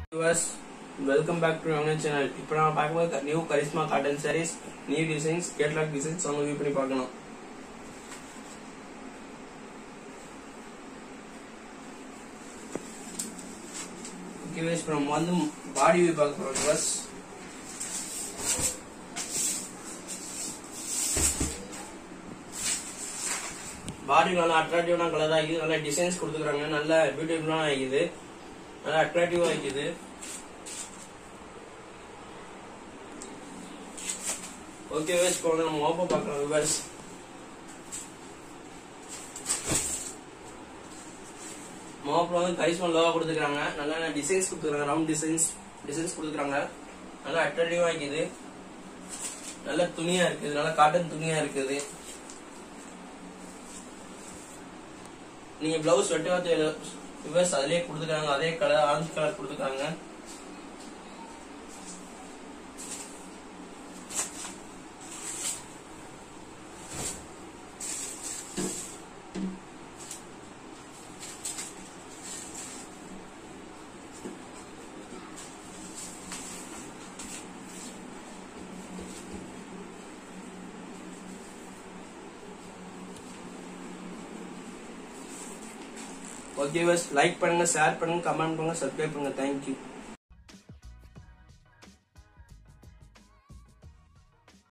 viewers welcome back to Yoga channel இப்போ நம்ம பார்க்கும்போது new Karishma cotton sarees new designs catalogue designs அவங்க வியூ பண்ணி பார்க்கணும் ஓகே வைஸ் இப்போ நம்ம வந்து பாடி வியூ பார்க்க போகிறோம் பஸ் பாடி நல்லா அட்ராக்டிவான கலராக இருக்குது நல்லா டிசைன்ஸ் கொடுத்துருக்காங்க நல்ல பியூட்டிஃபுல்லாக ஆகிக்குது நல்லா அட்ராக்டிவாக ஆகிக்குது ஓகே வேஸ் இப்போ வந்து நம்ம ஓப்போ பார்க்கலாம் விவர்ஸ் மோப்பில் வந்து கரிஸ்மா லோவா கொடுத்துருக்காங்க நல்லா டிசைன்ஸ் கொடுத்துருக்காங்க ரவுண்ட் டிசைன்ஸ் டிசைன்ஸ் கொடுத்துருக்காங்க நல்லா அட்ராக்டிவாக இருக்குது நல்ல துணியா இருக்குது நல்ல காட்டன் துணியா இருக்குது நீங்க பிளவுஸ் வெட்டுவா தேவை விவர்ஸ் அதிலே கொடுத்துருக்காங்க அதே கலர் ஆரஞ்சு கலர் கொடுத்துருக்காங்க ஓகே பஸ் லைக் பண்ணுங்க ஷேர் பண்ணுங்க கமெண்ட் பண்ணுங்க சப்ஸ்கிரைப் பண்ணுங்க தேங்க்யூ